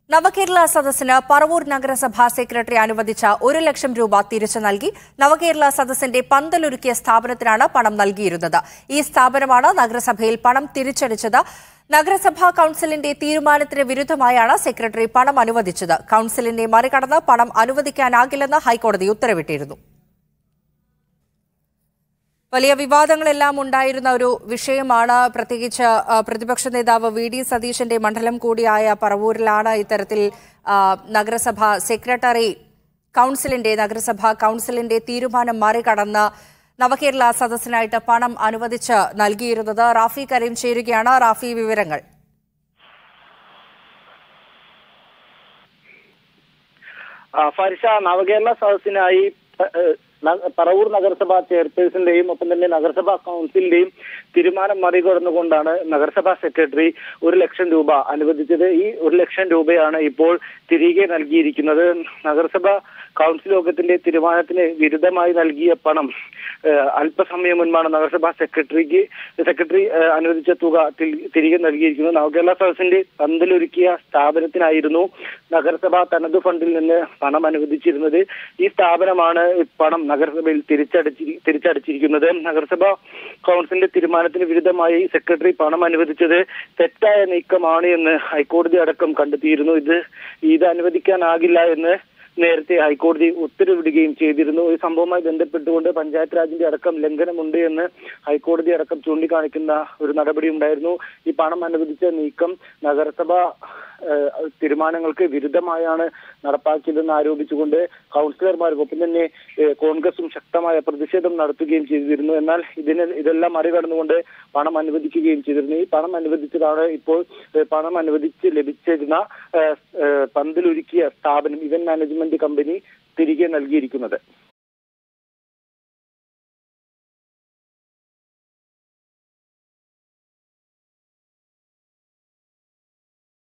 നവകേരള സദസ്സിന് പറവൂർ നഗരസഭാ സെക്രട്ടറി അനുവദിച്ച ഒരു ലക്ഷം രൂപ തിരിച്ചു നൽകി നവകേരള സദസ്സിന്റെ പന്തലൊരുക്കിയ സ്ഥാപനത്തിനാണ് പണം നൽകിയിരുന്നത് ഈ സ്ഥാപനമാണ് നഗരസഭയിൽ പണം തിരിച്ചടിച്ചത് നഗരസഭാ കൌൺസിലിന്റെ തീരുമാനത്തിന് വിരുദ്ധമായാണ് സെക്രട്ടറി പണം അനുവദിച്ചത് കൌൺസിലിനെ മറികടന്ന് പണം അനുവദിക്കാനാകില്ലെന്ന് ഹൈക്കോടതി ഉത്തരവിട്ടിരുന്നു വലിയ വിവാദങ്ങളെല്ലാം ഉണ്ടായിരുന്ന ഒരു വിഷയമാണ് പ്രത്യേകിച്ച് ആ, പ്രതിപക്ഷ നേതാവ് വി ഡി സതീശന്റെ മണ്ഡലം കൂടിയായ പറവൂരിലാണ് ഇത്തരത്തിൽ ആ, നഗരസഭ സെക്രട്ടറി കൌൺസിലിന്റെ നഗരസഭാ കൌൺസിലിന്റെ തീരുമാനം മറികടന്ന് നവകേരള സദസ്സിനായിട്ട് പണം അനുവദിച്ച് നൽകിയിരുന്നത് റാഫി കരീം ചേരുകയാണ് റാഫി വിവരങ്ങൾ ആ, ഫരിഷ നവകേരള സദസ്സിനായി പ- ഏഹ് ന- പറവൂർ നഗരസഭാ ചെയർപേഴ്സന്റെയും ഒപ്പം തന്നെ നഗരസഭാ കൗൺസിലിന്റെയും തീരുമാനം മറികടന്നുകൊണ്ടാണ് നഗരസഭാ സെക്രട്ടറി ഒരു ലക്ഷം രൂപ അനുവദിച്ചത് ഈ ഒരു ലക്ഷം രൂപയാണ് ഇപ്പോൾ തിരികെ നൽകിയിരിക്കുന്നത് നഗരസഭ കൗൺസിൽ യോഗത്തിന്റെ തീരുമാനത്തിന് വിരുദ്ധമായി നൽകിയ പണം ഏഹ് അല്പസമയം മുൻപാണ് നഗരസഭാ സെക്രട്ടറിക്ക് സെക്രട്ടറി ഏഹ് അനുവദിച്ച തുക തി- തിരികെ നൽകിയിരിക്കുന്നത് നവകേരള സദസ്സിന്റെ പന്തലൊരുക്കിയ സ്ഥാപനത്തിനായിരുന്നു നഗരസഭ തനതു ഫണ്ടിൽ നിന്ന് പണം അനുവദിച്ചിരുന്നത് ഈ സ്ഥാപനമാണ് ഈ പണം നഗരസഭയിൽ തിരിച്ചടിച്ചി തിരിച്ചടിച്ചിരിക്കുന്നത് നഗരസഭ കൗൺസിലിന്റെ തീരുമാനത്തിന് വിരുദ്ധമായി സെക്രട്ടറി പണം അനുവദിച്ചത് തെറ്റായ നീക്കമാണ് എന്ന് ഹൈക്കോടതി അടക്കം കണ്ടെത്തിയിരുന്നു ഇത് ഇത് അനുവദിക്കാനാകില്ല എന്ന് നേരത്തെ ഹൈക്കോടതി ഉത്തരവിടുകയും ചെയ്തിരുന്നു ഈ സംഭവവുമായി ബന്ധപ്പെട്ടുകൊണ്ട് പഞ്ചായത്ത് രാജിന്റെ അടക്കം ലംഘനമുണ്ട് എന്ന് ഹൈക്കോടതി അടക്കം ചൂണ്ടിക്കാണിക്കുന്ന ഒരു നടപടി ഉണ്ടായിരുന്നു ഈ പണം അനുവദിച്ച നീക്കം നഗരസഭ ഏഹ്, തീരുമാനങ്ങൾക്ക് വിരുദ്ധമായാണ് നടപ്പാക്കിയതെന്ന് ആരോപിച്ചുകൊണ്ട് കൗൺസിലർമാർക്കും ഒപ്പം തന്നെ ഏഹ്, കോൺഗ്രസും ശക്തമായ പ്രതിഷേധം നടത്തുകയും ചെയ്തിരുന്നു എന്നാൽ ഇതിന് ഇതെല്ലാം മറികടന്നുകൊണ്ട് പണം അനുവദിക്കുകയും ചെയ്തിരുന്നു ഈ പണം അനുവദിച്ചതാണ് ഇപ്പോൾ ഏഹ്, പണം അനുവദിച്ച് ലഭിച്ചിരുന്ന ഏഹ്, ഏഹ്, പന്തലൊരുക്കിയ സ്ഥാപനം ഇവന്റ് മാനേജ്മെന്റ് കമ്പനി തിരികെ നൽകിയിരിക്കുന്നത്